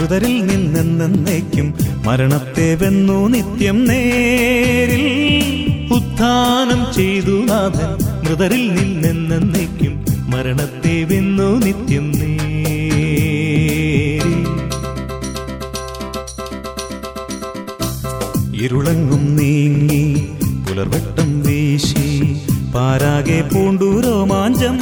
മൃതരിൽ നിന്നെന്നേക്കും മരണത്തെ വെന്നു നിത്യം നേരിൽ ഉത്ഥാനം ചെയ്തു നാഥൻ മൃതരിൽ നിന്നെന്നേക്കും മരണത്തെ വെന്നു നിത്യം നേരിൽ ഇരുളങ്ങും നീങ്ങി പുലർവട്ടം വീശി പാരാകെ പൂണ്ടു രോമാഞ്ചം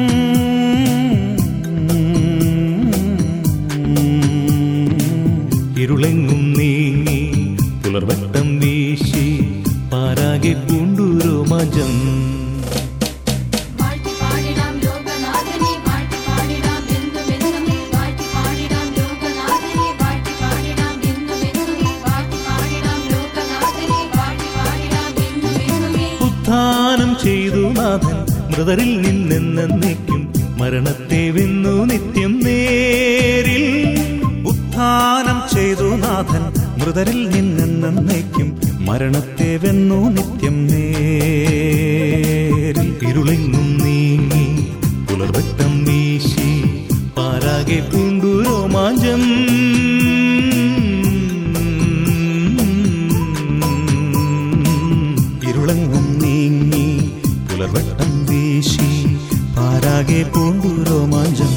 ഇരുളെങ്ങും നീങ്ങി പുലർവട്ടം വീശി പാരാകെ പൂണ്ടു രോമാഞ്ചം വാഴ്ത്തി പാടിടാം ലോകനാഥനെ വാഴ്ത്തി പാടിടാം എന്നുമെന്നും വാഴ്ത്തി പാടിടാം ലോകനാഥനെ വാഴ്ത്തി പാടിടാം എന്നുമെന്നും വാഴ്ത്തി പാടിടാം ലോകനാഥനെ വാഴ്ത്തി പാടിടാം എന്നുമെന്നും ഉത്ഥാനം ചെയ്തു നാഥൻ മൃതരിൽ നിന്നെന്നേക്കും മരണത്തെ വെന്നു നിത്യം നേരിൽ ഉത്ഥാനം ചെയ്തു നാഥൻ മൃതരിൽ നിന്നെന്നേക്കും മരണത്തെ വെന്നു നിത്യം നേരിൽ ഇരുളെങ്ങും നീങ്ങി പുലർവട്ടം വീശി പാരാകെ പൂണ്ടു രോമാഞ്ചം ഇരുളങ്ങും നീങ്ങി പുലർവട്ടം വീശി പാരാകെ പൂണ്ടു രോമാഞ്ചം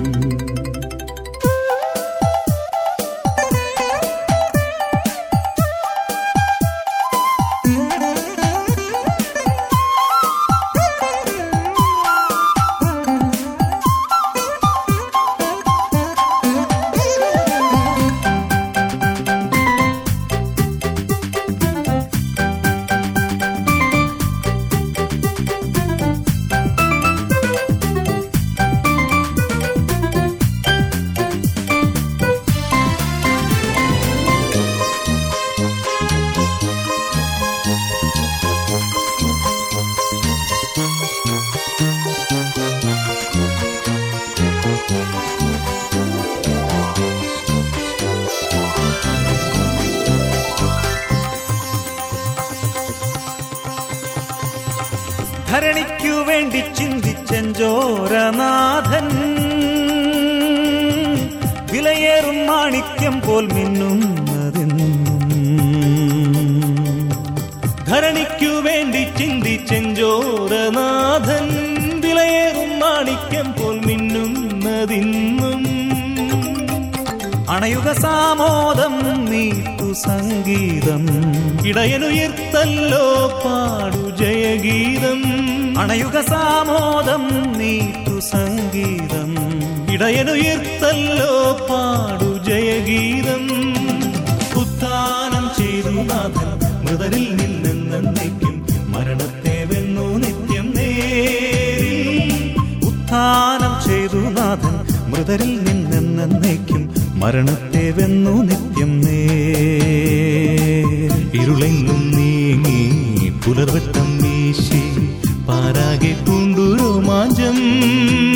ധരണിക്കു വേണ്ടി ചിന്തിച്ചെഞ്ചോരനാഥൻ വിലയേറും മാണിക്യം പോൽ മിന്നുന്നതെന്നും ധരണിക്കു വേണ്ടി ചിന്തിച്ചെഞ്ചോരനാഥൻ വിലയേറും മാണിക്യം പോൽ മിന്നുന്നതിന്നും അണയുക സാമോദം നീട്ടു സംഗീതം ഇടയനുയർത്തല്ലോ പാടു ജയഗീതം അണയുക സാമോദം നീട്ടു സംഗീതം ഇടയനുയർത്തല്ലോ പാടു ജയഗീതം ഉത്ഥാനം ചെയ്തു നാഥൻ മൃതരിൽ നിന്നെന്നേക്കും മരണത്തെ വെന്നു നിത്യം നേരിൽ ഉത്ഥാനം ചെയ്തു നാഥൻ മൃതരിൽ നിന്നെന്നേക്കും മരണത്തെ വെന്നു നിത്യം നേരിൽ ഇരുളെങ്ങും നീങ്ങി പുലർവട്ടം വീശി പാരാകെ പൂണ്ടു രോമാഞ്ചം